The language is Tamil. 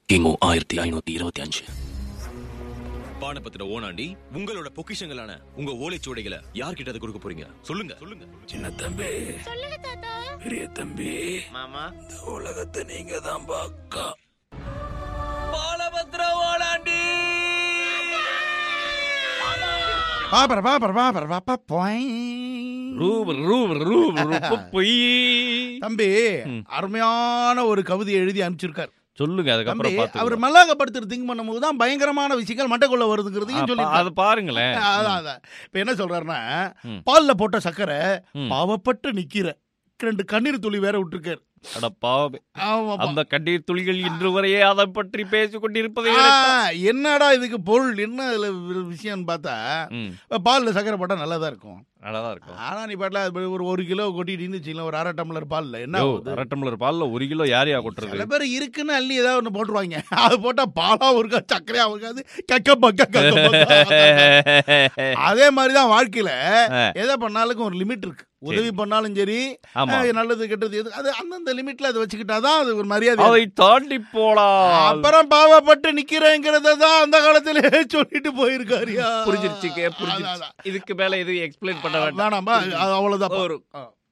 கிமு ஆயிரத்தி ஐநூத்தி இருபத்தி அஞ்சு பானபத்திர ஓனாண்டி உங்களோட பொக்கிஷங்களான உங்க ஓலைச்சுவடைகளை யார்கிட்ட அதை கொடுக்க போறீங்க சொல்லுங்க சொல்லுங்க சின்ன தம்பி சொல்லுங்க தாத்தா பெரிய தம்பி மாமா இந்த உலகத்தை நீங்க தான் பாக்கா பாலபத்திர ஓனாண்டி பாப்பர பாப்பர பாப்பர பாப்பா பொய் ரூபர் ரூபர் ரூபர் ரூபர் பொய் தம்பி ம். அருமையான ஒரு கவிதை எழுதி அனுப்பிச்சிருக்காரு சொல்லுங்க தம்பி அதுக்கப்புறம் அவர் பாத்துக்கலாம். மல்லாகப்படுத்துறது திங்க் பண்ணும்போது தான் பயங்கரமான விஷயங்கள் மட்டைக்குள்ள வருதுங்கிறதையும் அப்ப சொல்லி அது பாருங்களேன் அதான் அதான் இப்ப என்ன சொல்றாருன்னா ம். பால்ல போட்ட சக்கரை ம். பாவப்பட்டு நிக்கிற ரெண்டு கண்ணீர் துளி வேற விட்டுருக்காரு அட பாவமே. ஆமாப்பா. அந்த கண்ணீர் துளிகள் இன்று வரையே அதை பற்றி பேசிக் கொண்டிருப்பதை ஆ, நினைத்தால். என்னடா இதுக்கு பொருள் என்ன இதுல வி- விஷயம்னு பார்த்தா ம், பால்ல சக்கரை போட்டா நல்லதா இருக்கும் நல்லாதான் இருக்கும் ஆனா நீ பாட்டல ஒரு ஒரு கிலோ கொட்டிட்டு வச்சுக்கலாம் ஒரு அரை டம்ளர் பால்ல என்ன யோ, ஆகுது? அரை டம்ளர் பால்ல ஒரு கிலோ யார் யா சில கொட்டுறது பேர் இருக்குன்னு அள்ளி ஏதாவது ஒண்ணு போட்டுருவாங்க அது போட்டா பாலா இருக்காது சக்கரையா இருக்காது கக்க பக்க கக்க பக்க. அதே மாதிரிதான் வாழ்க்கையில ஆ. எதை பண்ணாலும் ஒரு லிமிட் இருக்கு உதவி பண்ணாலும் சரி ஆமா அஹ், நல்லது கெட்டது எது அது அந்தந்த லிமிட்ல அதை வச்சுக்கிட்டாதான் அது ஒரு மரியாதை அதை தாண்டி போலாம் அப்புறம் பாவப்பட்டு நிக்கிறேங்கிறத தான் அந்த காலத்திலே சொல்லிட்டு போயிருக்காருயா புரிஞ்சிருச்சுங்க அதான், புரிஞ்சிருச்சு அதான். இதுக்கு மேல எதுவும் எக்ஸ்பிளைன் பண்ண வேண்டாம் வேணாமா அது அவ்வளவுதான் ஒரு ஆ.